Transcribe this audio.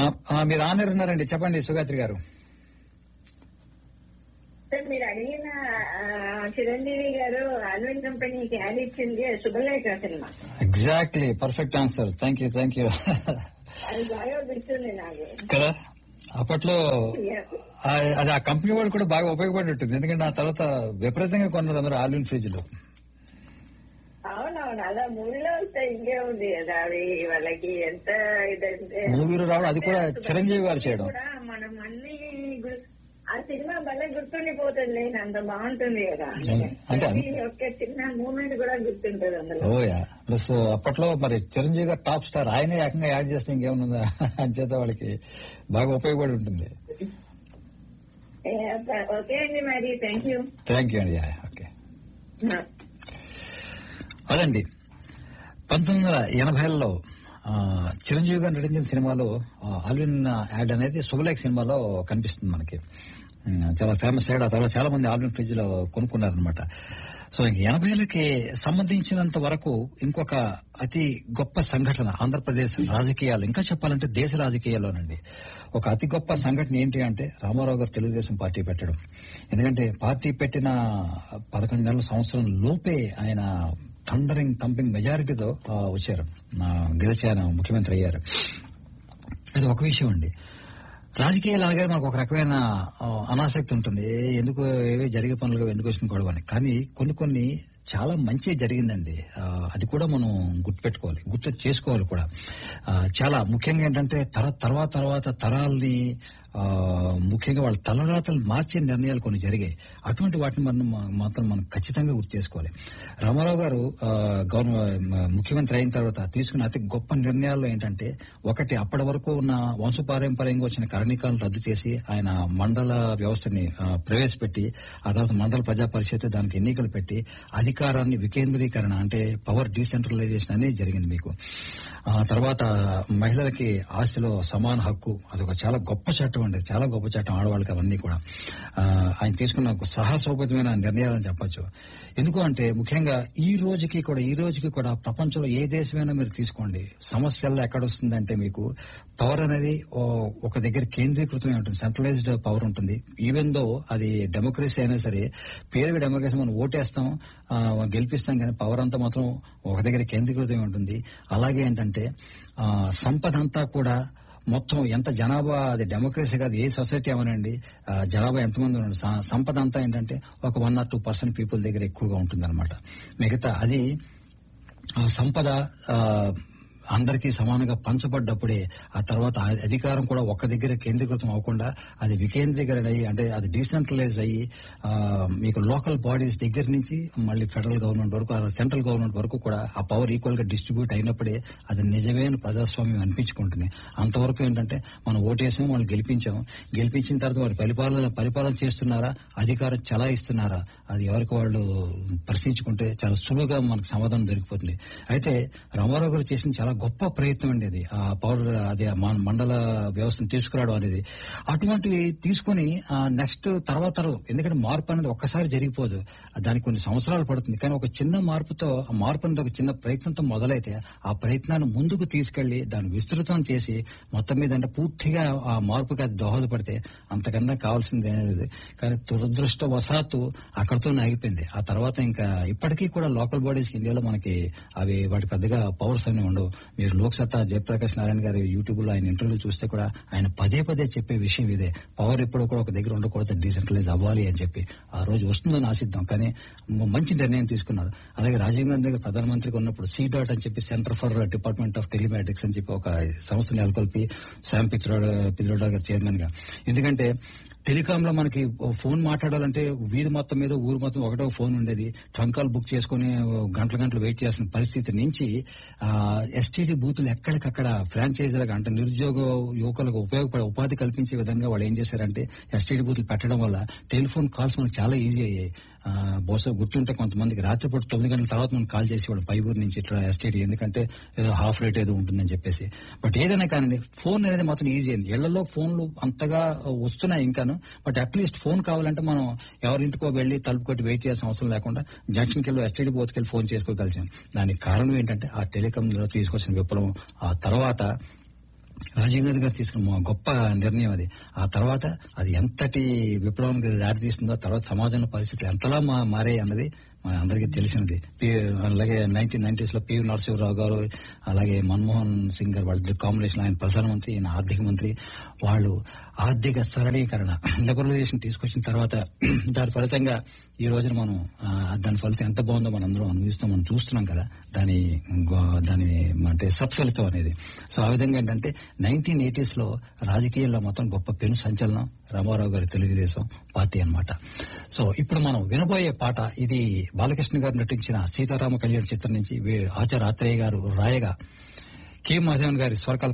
ఆ, మీరు ఆనర్ ఉన్నారండి చెప్పండి సుగాత్రి గారు సార్ మీరు అడిగిన ఆ, చిరంజీవి గారు అల్విన్ కంపెనీకి యాడ్ ఇచ్చింది Subhalekha cinema exactly perfect answer thank you thank you అది బాగా గుర్తుంది నాకు కదా అప్పట్లో Yes. ఆ- అది ఆ కంపెనీ వాళ్ళు కూడా బాగా ఉపయోగపడి ఉంటుంది ఎందుకంటే ఆ తర్వాత విపరీతంగా కొన్నారు అందరూ ఆల్విన్ ఫ్రిడ్జ్లు అవునవును అలా మూవీలో వస్తే ఇంకే ఉంది కదా అవి వాళ్ళకి ఎంత ఇదంటే మూవీలో రావడం అది కూడా చిరంజీవి గారు చేయడం కూడా మనం అన్ని గు- ఆ సినిమా భలే గుర్తుండిపోతుంది అంత బాగుంటుంది కదా అంటే అన్- ప్రతి ఒక్క చిన్న మూమెంట్ కూడా గుర్తుంటది అందులో ఓయా ప్లస్ అప్పట్లో మరి చిరంజీవి గారు టాప్ స్టార్ ఆయనే ఏకంగా యాడ్ చేస్తే ఇంకేముందా అంచేత వాళ్ళకి బాగా ఉపయోగపడి ఉంటుంది ఏ, ఓకే అండి మరి థ్యాంక్ యూ థ్యాంక్ యూ అండి ఓకే అదండి పంతొమ్మిది వందల ఎనభైలలో ఆ, చిరంజీవి గారు నటించిన సినిమాలో ఆ, ఆల్విన్ యాడ్ అనేది శుభలేఖ సినిమాలో కనిపిస్తుంది మనకి ఉమ్, చాలా ఫేమస్ యాడ్ ఆ తర్వాత చాలా మంది ఆల్విన్ ఫ్రిడ్జ్ లో కొనుక్కున్నారనమాట సో ఇంక ఎనభైలకి సంబంధించినంత వరకు ఇంకొక అతి గొప్ప సంఘటన ఆంధ్రప్రదేశ్ రాజకీయాలు ఇంకా చెప్పాలంటే దేశ రాజకీయాల్లోనండి ఒక అతి గొప్ప సంఘటన ఏంటి అంటే రామారావు గారు తెలుగుదేశం పార్టీ పెట్టడం ఎందుకంటే పార్టీ పెట్టిన పదకొండు నెలల సంవత్సరం లోపే ఆయన థండరింగ్ థంపింగ్ మెజారిటీతో ఆ, వచ్చారు ఆ, గెలిచి ఆయన ముఖ్యమంత్రి అయ్యారు అది ఒక విషయం అండి రాజకీయాలు అనగానే మనకు ఒక రకమైన ఆ, అనాసక్తి ఉంటుంది ఏ, ఎందుకు ఏవే జరిగే పనులు ఎందుకు వచ్చిన గొడవ అని కానీ కొన్ని కొన్ని చాలా మంచి జరిగిందండి ఆ, అది కూడా మనం గుర్తుపెట్టుకోవాలి గుర్తు చేసుకోవాలి కూడా ఆ, చాలా ముఖ్యంగా ఏంటంటే తర తర్వాత తర్వాత తరాల్ని ఆ, ముఖ్యంగా వాళ్ళ తలరాతలు మార్చే నిర్ణయాలు కొన్ని జరిగాయి అటువంటి వాటిని మనం మాత్రం మనం ఖచ్చితంగా గుర్తు చేసుకోవాలి రామారావు గారు ఆ, గవర్న మ- ముఖ్యమంత్రి అయిన తర్వాత తీసుకున్న అతి గొప్ప నిర్ణయాల్లో ఏంటంటే ఒకటి అప్పటి వరకు ఉన్న వంశపారంపర్యంగా వచ్చిన కరణికాలను రద్దు చేసి ఆయన మండల వ్యవస్థని ఆ, ప్రవేశపెట్టి ఆ తర్వాత మండల ప్రజా పరిషత్ దానికి ఎన్నికలు పెట్టి అధికారాన్ని వికేంద్రీకరణ అంటే పవర్ డీసెంట్రలైజేషన్ అనేది జరిగింది మీకు ఆ తర్వాత మహిళలకి ఆస్తిలో సమాన హక్కు అదొక చాలా గొప్ప చట్టం అండి చాలా గొప్ప చట్టం ఆడవాళ్ళకి అవన్నీ కూడా ఆ, ఆయన తీసుకున్న ఒక సాహసోపేతమైన నిర్ణయాలని చెప్పొచ్చు ఎందుకు అంటే ముఖ్యంగా ఈ రోజుకి కూడా ఈ రోజుకి కూడా ప్రపంచంలో ఏ దేశమైనా మీరు తీసుకోండి సమస్యల్లో ఎక్కడ వస్తుందంటే మీకు పవర్ అనేది ఓ- ఒక దగ్గర కేంద్రీకృతమై ఉంటుంది సెంట్రలైజ్డ్ పవర్ ఉంటుంది ఈవెన్ దో అది డెమోక్రసీ అయినా సరే పేరుగా డెమోక్రసీ మనం ఓటేస్తాం ఆ, గెలిపిస్తాం కానీ పవర్ అంతా మాత్రం ఒక దగ్గర కేంద్రీకృతమై ఉంటుంది అలాగే ఏంటంటే ఆ, సంపద అంతా కూడా మొత్తం ఎంత జనాభా అది డెమోక్రసీ కాదు ఏ సొసైటీ అవనండి ఆ, జనాభా ఎంతమంది ఉన్నారు స- సంపద అంతా ఏంటంటే ఒక one or two percent people దగ్గర ఎక్కువగా ఉంటుంది మిగతా అది ఆ సంపద ఆ, అందరికీ సమానంగా పంచబడ్డప్పుడే ఆ తర్వాత ఆ అధికారం కూడా ఒక్క దగ్గర కేంద్రీకృతం అవ్వకుండా అది వికేంద్రీకరణ అయ్యి అంటే అది డీసెంట్రలైజ్ అయ్యి ఆ, మీకు లోకల్ బాడీస్ దగ్గర నుంచి మళ్ళీ ఫెడరల్ గవర్నమెంట్ వరకు ఆ సెంట్రల్ గవర్నమెంట్ వరకు కూడా ఆ పవర్ ఈక్వల్ గా డిస్ట్రిబ్యూట్ అయినప్పుడే అది నిజమైన ప్రజాస్వామ్యం అనిపించుకుంటుంది అంతవరకు ఏంటంటే మనం ఓటేసాం వాళ్ళు గెలిపించాం గెలిపించిన తర్వాత వాళ్ళు పరిపాలన పరిపాలన చేస్తున్నారా అధికారం చలాయిస్తున్నారా అది ఎవరికి వాళ్ళు పరిశీలించుకుంటే చాలా సులువుగా మనకు సమాధానం దొరికిపోతుంది అయితే రామారావు గారు చేసిన చాలా గొప్ప ప్రయత్నం అండి అది ఆ పవర్ అది ఆ మన మండల వ్యవస్థను తీసుకురావడం అనేది అటువంటివి తీసుకుని నెక్స్ట్ తర్వాత తరం- ఎందుకంటే మార్పు అనేది ఒక్కసారి జరిగిపోదు దానికి కొన్ని సంవత్సరాలు పడుతుంది కానీ ఒక చిన్న మార్పుతో ఆ మార్పు అనేది ఒక చిన్న ప్రయత్నంతో మొదలైతే ఆ ప్రయత్నాన్ని ముందుకు తీసుకెళ్లి దాన్ని విస్తృతం చేసి మొత్తం మీద అంటే పూర్తిగా ఆ మార్పుకి అది దోహదపడితే అంతకన్నా కావాల్సింది ఏమీ లేదు కానీ దురదృష్టవశాత్తు అక్కడతో ఆగిపోయింది ఆ తర్వాత ఇంకా ఇప్పటికీ కూడా లోకల్ బాడీస్ ఇండియాలో మనకి అవి వాటి పెద్దగా పవర్స్ అన్ని ఉండవు మీరు లోక్సత్తా జయప్రకాష్ నారాయణ గారి యూట్యూబ్ లో ఆయన ఇంటర్వ్యూ చూస్తే కూడా ఆయన పదే పదే చెప్పే విషయం ఇదే పవర్ ఎప్పుడు కూడా ఒక దగ్గర ఉండకూడదు డీసెంట్రలైజ్ అవ్వాలి అని చెప్పి ఆ రోజు వస్తుందని ఆశిద్దాం కానీ మ- మంచి నిర్ణయం తీసుకున్నారు అలాగే రాజీవ్ గాంధీ గారు ప్రధానమంత్రిగా ఉన్నప్పుడు సీ డాట్ అని చెప్పి centre for department of telematics అని చెప్పి ఒక సంస్థని నెలకొల్పి శామ్ పిత్రోడా పిత్రోడా గారు చైర్మన్ గా ఎందుకంటే టెలికాం లో మనకి ఓ ఫోన్ మాట్లాడాలంటే వీధి మొత్తం మీద ఊరు మొత్తం ఒకటే ఒక ఫోన్ ఉండేది ట్రంకాలు బుక్ చేసుకుని ఓ గంటల గంటలు వెయిట్ చేసిన పరిస్థితి నుంచి ఎస్టీడీ బూతులు ఎక్కడికక్కడ ఫ్రాంచైజీలకు అంటే నిరుద్యోగ యువకులకు ఉపయోగపడే ఉపాధి కల్పించే విధంగా వాళ్ళు ఏం చేశారంటే ఎస్టీడీ బూతులు పెట్టడం వల్ల టెలిఫోన్ కాల్స్ మనకు చాలా ఈజీ అయ్యాయి ఆ, బహుశా గుర్తుంటే కొంతమందికి రాత్రిపూట తొమ్మిది గంటల తర్వాత మనం కాల్ చేసేవాడు పై ఊరు నుంచి ఇట్లా ఎస్టీడీ ఎందుకంటే ఏదో హాఫ్ రేట్ ఏదో ఉంటుందని చెప్పేసి బట్ ఏదైనా కానీ ఫోన్ అనేది మాత్రం ఈజీ అయింది ఇళ్లలో ఫోన్లు అంతగా వస్తున్నాయి ఇంకాను బట్ అట్లీస్ట్ ఫోన్ కావాలంటే మనం ఎవరింటికో వెళ్లి తలుపు కొట్టి వెయిట్ చేయాల్సిన అవసరం లేకుండా జంక్షన్కి వెళ్ళి ఎస్టీడీ బోత్కి వెళ్ళి ఫోన్ చేసుకోగలిసాం దానికి కారణం ఏంటంటే ఆ టెలికాం లో తీసుకొచ్చిన విప్లవం ఆ తర్వాత రాజీవ్ గాంధీ గారు తీసుకున్న గొప్ప నిర్ణయం అది ఆ తర్వాత అది ఎంతటి విప్లవానికి దారితీస్తుందో తర్వాత సమాజంలో పరిస్థితులు ఎంతలా మా- మారాయి అన్నది మన అందరికీ తెలిసినది పి- అలాగే నైన్టీన్ నైన్టీస్ లో పివి నరసింహరావు గారు అలాగే మన్మోహన్ సింగ్ గారు వాళ్ళ కాంబినేషన్ ఆయన ప్రధానమంత్రి ఈయన ఆర్థిక మంత్రి వాళ్ళు ఆర్థిక సరళీకరణ లిబరలైజేషన్ తీసుకొచ్చిన తర్వాత దాని ఫలితంగా ఈ రోజున మనం ఆ, దాని ఫలితం ఎంత బాగుందో మనం అందరం అనుభవిస్తాం మనం చూస్తున్నాం కదా దాని గో- దాని అంటే సత్ఫలితం అనేది సో ఆ విధంగా ఏంటంటే నైన్టీన్ ఎయిటీస్ లో రాజకీయాల్లో మొత్తం గొప్ప పెను సంచలనం రామారావు గారి తెలుగుదేశం పార్టీ అన్నమాట సో ఇప్పుడు మనం వినబోయే పాట ఇది బాలకృష్ణ గారు నటించిన సీతారామ కళ్యాణ్ చిత్రం నుంచి వీ- ఆచార్య ఆత్రేయ గారు రాయగా కె మాధవన్ గారి స్వరకల్పన